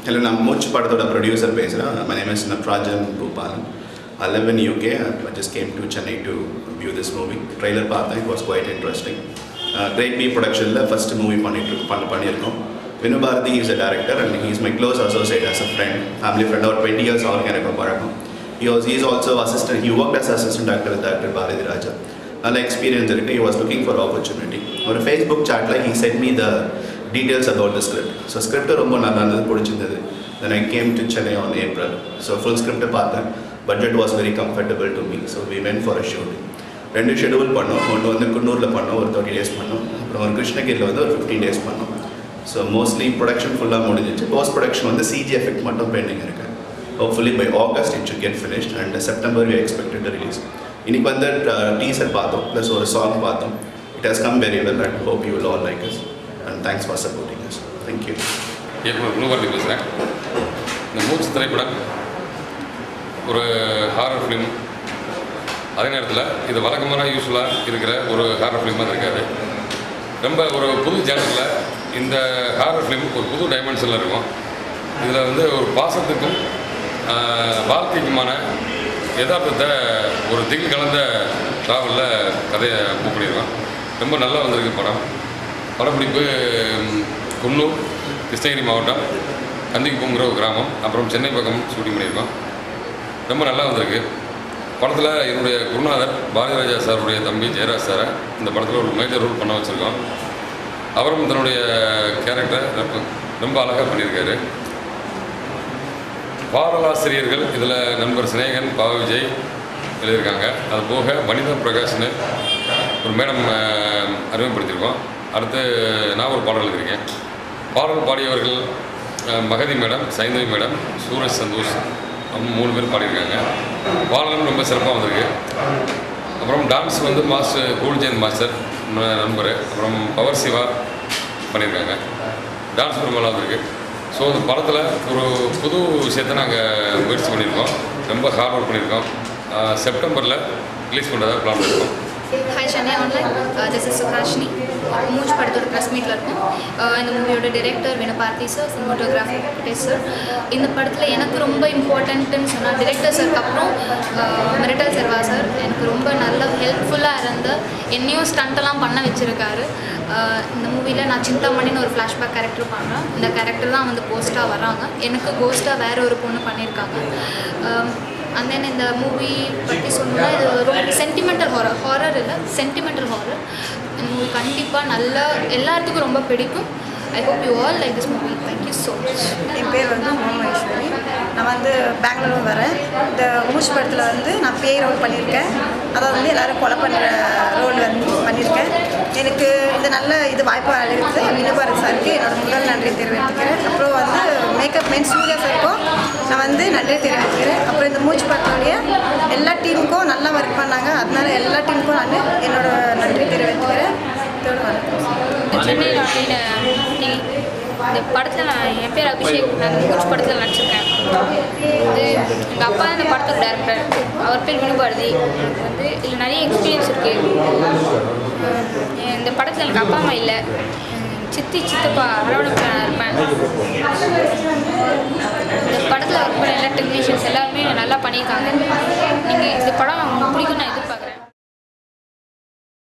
இல்லை நான் மூச்சு படத்தோட ப்ரொடியூசர் பேசுகிறேன் my name is Natrajan Boopalan I live in UK. I just came to Chennai to view this movie. Trailer பார்த்தேன் it was quite interesting. Great B ப்ரொடக்ஷனில் first movie பண்ணிட்டு பண்ண பண்ணியிருக்கோம் Vinu Bharathi is a director and he's my close associate as a friend family friend ஒரு twenty years அவருக்கு எனக்கு பழக்கம் he was is also assistant he work as assistant doctor with doctor Bharathi Raja நல்ல experience இருக்குது he was looking for opportunity ஒரு Facebook சாட்டில் he said me the details about the script so script ரொம்ப நல்லா இருந்தது பிடிச்சிருந்தது then I came to Chennai on April so full ஸ்கிரிப்டை பார்த்தேன் budget was very comfortable to me so we went for a shoot ரெண்டு schedule பண்ணோம் ஒன்று வந்து குன்னூரில் பண்ணோம் ஒரு தேர்ட்டி டேஸ் பண்ணோம் அப்புறம் ஒரு கிருஷ்ணகிரியில் வந்து ஒரு ஃபிஃப்டீன் டேஸ் பண்ணோம் ஸோ மோஸ்ட்லி ப்ரொடக்ஷன் ஃபுல்லாக முடிஞ்சிச்சு போஸ்ட் ப்ரொடக்ஷன் வந்து சிஜி எஃபெக்ட் மட்டும் பெண்டிங் இருக்கு hopefully by August it should get finished and September we expected release இன்னைக்கு வந்து டீசர் பார்த்தோம் ப்ளஸ் ஒரு சாங் பார்த்தோம் it has come very well and hope you will all like us and thanks for supporting us thank you இயக்குனர் குணவர்த்தி பேசுகிறேன் இந்த மூச்சு திரைப்படம் ஒரு ஹாரர் ஃபிலிம் அதே நேரத்தில் இது வழக்கமான யூஸ்ஃபுல்லாக இருக்கிற ஒரு ஹாரர் ஃபிலிமாக இருக்காது ரொம்ப ஒரு புது ஜேனரில் இந்த ஹாரர் ஃபிலிம் ஒரு புது டைமென்ஷனில் இருக்கும் இதில் வந்து ஒரு பாசத்துக்கும் ஆஹ், வாழ்க்கைக்குமான யதார்த்தத்தை ஒரு திகில் கலந்த ட்ராவலில் கதையை மூவ் பண்ணியிருக்கோம் ரொம்ப நல்லா வந்திருக்கு படம் படப்பிடிப்பு ம், குன்னூர் கிருஷ்ணகிரி மாவட்டம் கந்திக்குப்பங்கிற ஒரு கிராமம் அப்புறம் சென்னை பக்கம் ஷூட்டிங் பண்ணியிருக்கோம் ரொம்ப நல்லா வந்திருக்கு படத்தில் என்னுடைய குருநாதர் பாரதிராஜா சாருடைய தம்பி ஜெயராஜ் சாரை இந்த படத்தில் ஒரு மேஜர் ரோல் பண்ண வச்சுருக்கோம் அவரும் தன்னுடைய கேரக்டரை ரொம்ப ரொம்ப அழகாக பண்ணியிருக்காரு பாடலாசிரியர்கள் இதில் நண்பர் சிநேகன் பா விஜய் எழுதியிருக்காங்க அது போக வனிதா பிரகாஷ்னு ஒரு மேடம் அஹ், அறிமுகப்படுத்தியிருக்கோம் அடுத்து நான் ஒரு பாடல் எழுதியிருக்கேன் பாடல் பாடியவர்கள் அஹ், மகதி மேடம் சைந்தவி மேடம் சூரஜ் சந்தோஷ் அவங்க மூணு பேர் பாடியிருக்காங்க பாடலும் ரொம்ப சிறப்பாக வந்திருக்கு அப்புறம் டான்ஸ் வந்து மாஸ்டர் கூல்ஜெயந்த் மாஸ்டர் ந- நண்பர் அப்புறம் பவர் சிவா பண்ணியிருக்காங்க டான்ஸ் ரொம்ப நல்லா வந்திருக்கு ஸோ இந்த படத்தில் ஒரு புது விஷயத்தை நாங்கள் முயற்சி பண்ணியிருக்கோம் ரொம்ப ஹார்ட் ஒர்க் பண்ணியிருக்கோம் செப்டம்பரில் ரிலீஸ் பண்ணுறதா பிளான் பண்ணியிருக்கோம் hi Chennai online this is Suhasini Moochu படத்தோட ப்ரெஸ் மீட்டில் இருக்கும் Uh, இந்த மூவியோட director Vinabharathi sir cinematographer Venkatesh sir இந்த படத்தில் எனக்கு ரொம்ப இம்பார்ட்டன்ட்டுன்னு சொன்னால் டிரெக்டர் சாருக்கு அப்புறம் மிரிட்டல் செல்வா சார் எனக்கு ரொம்ப நல்ல ஹெல்ப்ஃபுல்லாக இருந்து என்னையும் ஸ்டண்ட்டெல்லாம் பண்ண வச்சுருக்காரு இந்த மூவியில் நான் சிந்தாமணின்னு ஒரு ஃப்ளாஷ்பேக் கேரக்டர் பண்ணுறேன் இந்த கேரக்டர் தான் வந்து போஸ்ட்டாக வராங்க எனக்கு கோஸ்ட்டாக வேற ஒரு பொண்ணு பண்ணியிருக்காங்க அண்ட் தென் இந்த மூவி பற்றி சொல்லணும்னா இது ரொம்ப சென்டிமெண்டல் ஹாரர் ஹாரர் இல்லை சென்டிமெண்டல் ஹாரர் இந்த மூவி கண்டிப்பாக நல்ல எல்லாத்துக்கும் ரொம்ப பிடிக்கும் I hope you all like this movie thank you so much என் பேர் வந்து மோமேஸ்வரி நான் வந்து பெங்களூர் வரேன் இந்த மூச்சு படத்தில் வந்து நான் பேய் ரோல் பண்ணியிருக்கேன் அதாவது வந்து எல்லோரும் கொலை பண்ணுற ரோல் வந்து பண்ணியிருக்கேன் எனக்கு இந்த நல்ல இது வாய்ப்பு அளித்து வினுபாரத் சாருக்கு என்னோட முதல் நன்றி தெரிவித்துக்கிறேன் அப்புறம் வந்து மேக்கப் மேன் சூர்யா சாருக்கும் நான் வந்து நன்றி தெரிவித்துக்கிறேன் அப்புறம் இந்த மூச்சு படத்துடைய எல்லா டீமுக்கும் நல்லா ஒர்க் பண்ணாங்க அதனால எல்லா டீமுக்கும் நான் என்னோட நன்றி தெரிவித்துக்கிறேன் இதோட வணக்கம் சென்னையில் அப்படின்னு இந்த படத்தில் நான் என் பேர் அபிஷேக் நான் இந்த மூச்சு படத்தில் நடிச்சிருக்கேன் இது எங்கள் அப்பா தான் இந்த படத்தோட டேரக்டர் அவர் பேர் வினுபாரதி எனக்கு வந்து இதில் நிறைய எக்ஸ்பீரியன்ஸ் இருக்குது இந்த படத்தில் எனக்கு அப்பா அம்மா இல்லை சித்தி சித்தப்பா அரவணைப்பு நான் இருப்பேன் இந்த படத்தில் ஒர்க் பண்ண எல்லா டெக்னீஷியன்ஸ் எல்லாருமே நல்லா பண்ணியிருக்காங்க நீங்கள் இந்த படம் உங்களுக்கு பிடிக்கும் நான் எதிர்பார்க்குறேன்